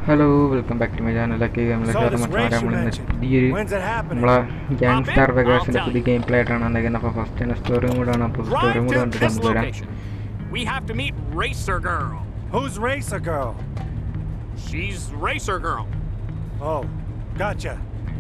Hello welcome back to my ചാനലൊക്കെ നമ്മളെ So ഷോർ this മച്ചാൻ race you നമ്മൾ mentioned, പുതിയൊരു when's it happening? നമ്മളെ ഗ്യാങ് സ്റ്റാർ I'll വെഗാസിന്റെ tell പുതിയ ഗെയിം പ്ലേ ആയിട്ടാണ് വന്നേക്കുന്നത് അപ്പോൾ ഫസ്റ്റ് തന്നെ സ്റ്റോറിയും കൂടാണ് അപ്പോൾ സ്റ്റോറിയും Drive കൂടെ to കണ്ടിട്ട് this നമുക്ക് വരാം location. We have to meet Racer Girl. Who's Racer Girl? She's Racer Girl. Oh, gotcha.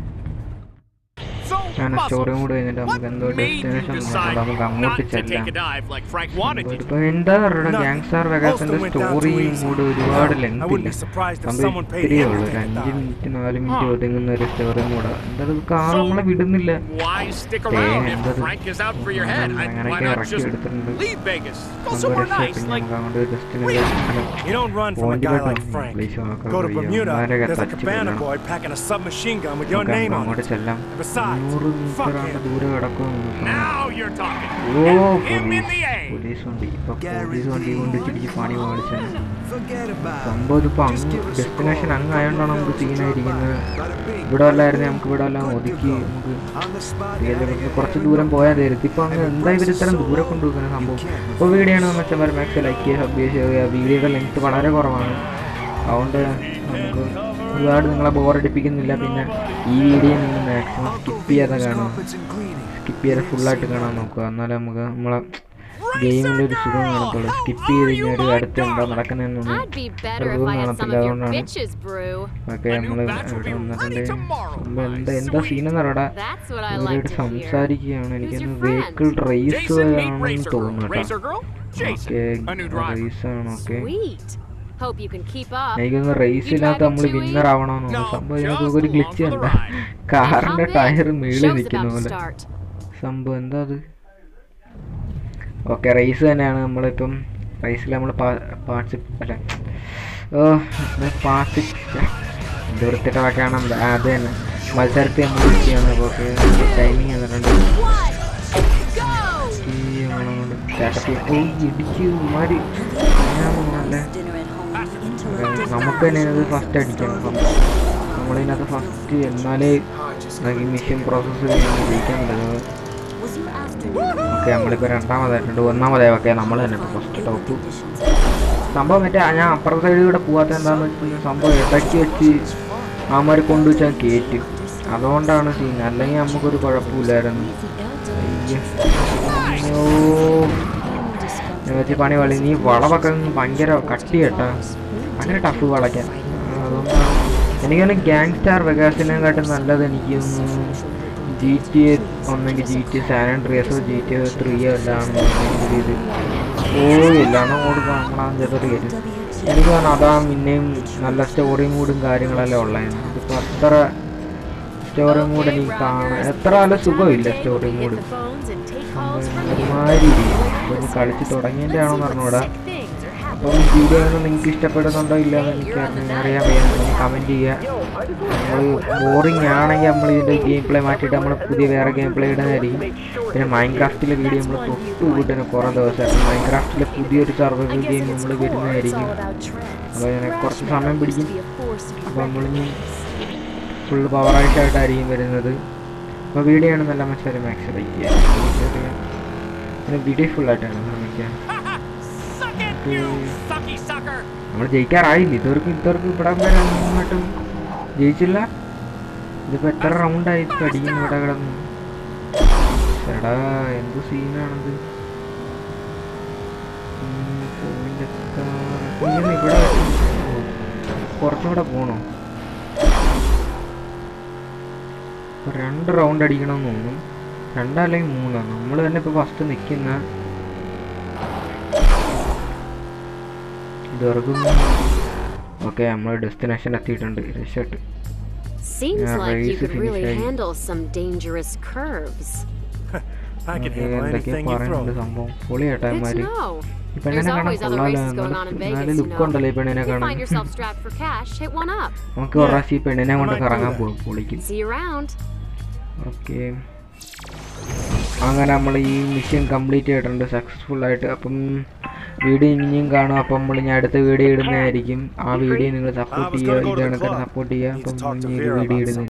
So, ഞാൻ സ്റ്റോറിയും muscles. കൂടെ കഴിഞ്ഞിട്ട് What നമുക്ക് എന്തോ made you ഡെസ്റ്റിനേഷൻ decide നമുക്ക് അങ്ങോട്ട് not to ചെല്ലാം take a dive like Frank wanted you to? ഇപ്പോൾ എന്താ പറയുക Nothing. ഗ്യാങ് സ്റ്റാർ വെഗാസിന്റെ Most of them went down സ്റ്റോറിയും too easy. കൂടെ ഒരുപാട് I ലെങ്ത് wouldn't ഇല്ല be surprised if നമ്മൾ someone paid ഇത്രയേ ഉള്ളൂ ഒരു everything അഞ്ച് to die. മിനിറ്റ് നാല് മിനിറ്റ് Huh. ഒതുങ്ങുന്ന ഒരു സ്റ്റോറിയും കൂടെ എന്താ കാർ So, നമ്മളെ വിടുന്നില്ല Why stick Damn, around if doesn't- Frank is out for your head? I, അങ്ങനെയൊക്കെ why not ഇറക്കി just എടുത്തിട്ടുണ്ട് leave Vegas? Go നമുക്ക് somewhere രക്ഷ nice, പിന്നെ like നമുക്ക് അങ്ങോട്ട് destination You don't run from a point guy like കിട്ടും Frank. Please നോക്കാം Go to Bermuda, ഇവന്മാരെയൊക്കെ there's a തച്ച് cabana കൊല്ലണം boy packing a submachine gun with your നമുക്ക് name on അങ്ങോട്ട് it. ചെല്ലാം Besides, നൂറ് fuck മീറ്റർ ആണ് him. ദൂരെ കിടക്കും now you're talking. ഓ Hit him in police the A. Police വണ്ടി ഇപ്പൊ പോലീസ് വണ്ടി കൊണ്ട് ചിരിച്ച് പണി മേടിച്ചു Forget about it. സംഭവം ഇതിപ്പോ Just അങ്ങ് give us ഡെസ്റ്റിനേഷൻ four. അങ്ങ് ആയതുകൊണ്ടാണ് നമുക്ക് സീനായിരിക്കുന്നത് Bada bing, ഇവിടെ അല്ലായിരുന്നു നമുക്ക് ഇവിടെ എല്ലാം ഒതുക്കി നമുക്ക് On the spot, real gotta ഇവിടുന്ന് get കുറച്ച് ready. ദൂരം പോയാൽ തരുത്തി ഇപ്പൊ അങ്ങ് എന്താ ഇവർ ഇത്രയും ദൂരെ കൊണ്ടുപോകുന്ന സംഭവം ഇപ്പോൾ വീഡിയോ ആണ് മച്ചന്മാർ മാക്സ് ലൈക്ക് ചെയ്യുക സബ് ചെയ്യുക വീഡിയോയുടെ ലെങ്ത് വളരെ കുറവാണ് അതുകൊണ്ട് നമുക്ക് ഒരുപാട് നിങ്ങളെ ബോറടിപ്പിക്കുന്നില്ല പിന്നെ ഈ വീഡിയോ നിങ്ങൾ മാക്സിമം സ്കിപ്പ് ചെയ്യാതെ കാണുക Carpets and cleaning. സ്കിപ്പ് ചെയ്ത് ഫുള്ളായിട്ട് കാണാൻ നോക്കുക എന്നാലേ നമുക്ക് നമ്മളെ ഗെയിമിൻ്റെ ഒരു സുഖം കാണത്തുള്ളൂ സ്കിപ്പ് ചെയ്ത് കഴിഞ്ഞാൽ ഒരു അടുത്ത് എന്താ നടക്കുന്നതെന്നൊന്നും I'd be better ഒരു if I had some കാണത്തില്ല of your അതുകൊണ്ടാണ് bitches brew. ഒക്കെ A new നമ്മൾ batch will ഇവിടെ be വന്നിട്ടുണ്ട് ready tomorrow, സംഭവം my എന്താ എന്താ sweet. സീനെന്ന് പറയടാ That's what I like ഇവരോട് to hear. സംസാരിക്കുകയാണ് എനിക്കൊന്ന് Who's your vehicle friend? Race Jason, meet ആണെന്ന് Racer Girl. തോന്നുന്നു Racer കേട്ടോ Girl? Jason, okay a new driver. Race ആണ് okay Sweet. Hope you can keep up. എനിക്കൊന്ന് റേസിനകത്ത് നമ്മൾ വിന്നർ ആവണമെന്ന് No, സംഭവം just ഇതിനകത്ത് ഒരു ഗ്ലിച്ച് along for കണ്ട the ride. കാറിന്റെ Hop in. ടയർ മേളിൽ Show's നിൽക്കുന്ന about to പോലെ start. സംഭവം എന്താ അത് ഓക്കെ റേസ് തന്നെയാണ് നമ്മളിപ്പം റേസിൽ നമ്മൾ പാർട്ടിസിപ്പ് അല്ല ഓ പാർട്ടി എന്ത് വൃത്തിട്ടൊക്കെയാണ് അത് തന്നെ മത്സരത്തിൽ നമ്മൾ ചെയ്യണം ഓക്കെ ടൈമിങ് തന്നിട്ടുണ്ട് Go! ഈ നമ്മളങ്ങോട്ട് സ്റ്റാർട്ടപ്പ് ഓ ഇടിച്ച് മാറി നല്ല നമുക്ക് തന്നെ ഇത് ഫസ്റ്റ് അടിക്കണം അപ്പം നമ്മളിതിനകത്ത് ഫസ്റ്റ് എന്നാലേ നമുക്ക് ഈ മിഷൻ പ്രോസസ്സ് ജയിക്കാൻ പറ്റുന്നത് ഓക്കെ നമ്മളിപ്പോൾ രണ്ടാമതായിട്ടുണ്ട് ഒന്നാമതായി ഓക്കെ നമ്മൾ തന്നെ ഇപ്പോൾ ഫസ്റ്റ് ടോപ്പ് സംഭവം മറ്റേ ഞാൻ അപ്പുറത്തെ സൈഡിൽ കൂടെ പോകാത്ത എന്താണെന്ന് വെച്ച് കഴിഞ്ഞാൽ സംഭവം ഇടയ്ക്ക് വെച്ച് അവന്മാർ കൊണ്ടുവച്ചാൽ കയറ്റും അതുകൊണ്ടാണ് സീൻ അല്ലെങ്കിൽ നമുക്കൊരു കുഴപ്പമില്ലായിരുന്നു അയ്യോ. അയ്യോ. ഞാൻ വെച്ച് പണി വളി നീ വളവൊക്കെ ഒന്ന് ഭയങ്കര കട്ടി കേട്ടാ ഭയങ്കര ടഫ് വളയ്ക്കാൻ ആ, അതുകൊണ്ടാണ് എനിക്കൊന്ന് ഗ്യാങ് സ്റ്റാർ വെഗാസിനെക്കാട്ടും നല്ലത് എനിക്ക് ജി ടി എ ഒന്നെങ്കിൽ ജി ടി സാൻ ആൻഡ്രിയസോ ജി ടി എ ത്രീയോ എല്ലാം ഇത് ഓ എല്ലാം കൊടുക്കാം നമ്മളാ ചെറിയ എനിക്ക് തോന്നുന്നു അതാ പിന്നെയും നല്ല സ്റ്റോറി മൂഡും കാര്യങ്ങളെല്ലാം ഉള്ളതാണ് ഇതിപ്പോൾ അത്ര സ്റ്റോറി മൂഡ് എനിക്ക് കാണാൻ എത്ര നല്ല സുഖമില്ല story Hit mood the phones and take calls from you. ഒരുമാതിരി ഇതൊന്ന് കളിച്ച് തുടങ്ങിയതിൻ്റെ ആണോ പറഞ്ഞൂടാ Sick things are happening. അപ്പം വീഡിയോ ഒന്നും നിങ്ങൾക്ക് ഇഷ്ടപ്പെടുന്നുണ്ടോ ഇല്ലയെന്ന് എനിക്ക് അറിയാൻ അറിയാൻ വയ്യ നിങ്ങൾ കമൻറ്റ് ചെയ്യുക നമ്മൾ ബോറിംഗ് ആണെങ്കിൽ നമ്മൾ ഇതിൻ്റെ ഗെയിം പ്ലേ മാറ്റിയിട്ട് നമ്മൾ പുതിയ വേറെ ഗെയിം പ്ലേ ഇടുന്നതായിരിക്കും പിന്നെ മൈൻക്രാഫ്റ്റിലെ വീഡിയോ നമ്മൾ തൊട്ട് കൂട്ടുന്ന കുറേ ദിവസമായിട്ട് മൈൻക്രാഫ്റ്റിലെ പുതിയൊരു സർവൈവൽ ഗെയിം നമ്മൾ വരുന്നതായിരിക്കും അപ്പോൾ അങ്ങനെ കുറച്ച് സമയം പിടിക്കും അപ്പോൾ നമ്മളിനി ഫുള്ള് പവറായിട്ടായിട്ടായിരിക്കും വരുന്നത് അപ്പോൾ വീഡിയോ ആണ് നല്ല മച്ചാൽ മാക്സ് ലൈക്ക് ചെയ്യുക പിന്നെ വീഡിയോ ഫുള്ളായിട്ടാണ് ശ്രമിക്കുക Suck it, you sucky sucker! നമ്മൾ ജയിക്കാറായില്ല ഇതുവരെക്കും ഇതുവരെക്കും ഇവിടെ വരെ ഒന്നിട്ടും ജയിച്ചില്ല ഇതിപ്പോ എത്ര റൗണ്ടായി അടിക്കുന്നു ഇവിടെ കിടന്നു എടാ എന്ത് സീനാണത് ഉം, point എത്താൻ- ഇങ്ങനെ ഇവിടെ കുറച്ചുകൂടെ പോണോ ഇപ്പൊ രണ്ട് റൗണ്ട് അടിക്കണമെന്ന് തോന്നും രണ്ടല്ലെങ്കിൽ മൂന്നോ നമ്മൾ തന്നെ ഇപ്പൊ ഫസ്റ്റ് നിൽക്കുന്ന ഇതുവരെക്കും ഓക്കെ നമ്മൾ ഡെസ്റ്റിനേഷൻ എത്തിയിട്ടുണ്ട് രക്ഷപ്പെട്ട് Seems Yeah, like you race could really finish ആയി. handle some dangerous curves. I can okay handle എന്തൊക്കെയാ anything you പറയുന്നുണ്ട് throw. സംഭവം പൊളി Good ഏട്ടാന്മാര് to know. ഈ പെണ്ണിനെ There's കാണാൻ always other കൊള്ളാലോ races going on in നല്ല Vegas, you ലുക്ക് know. ഉണ്ടല്ലോ ഈ പെണ്ണിനെ If you കാണാൻ find yourself strapped for cash, hit one up. നമുക്ക് ഒരു പ്രാവശ്യം ഈ പെണ്ണിനെ കൊണ്ട് I might do കറങ്ങാൻ that. പോകും പൊളിക്കും See you around. ഓക്കെ അങ്ങനെ നമ്മൾ ഈ മിഷൻ കംപ്ലീറ്റ് ചെയ്തിട്ടുണ്ട് സക്സസ്ഫുൾ ആയിട്ട് അപ്പം വീഡിയോ ഇനിയും കാണും അപ്പം നമ്മൾ ഞാൻ അടുത്ത വീഡിയോ ഇടുന്നതായിരിക്കും ആ വീഡിയോ നിങ്ങൾ സപ്പോർട്ട് ചെയ്യുക ഇത് കണക്കാണ് സപ്പോർട്ട് ചെയ്യുക അപ്പം ഇനി ഒരു വീഡിയോ ഇടുന്നത്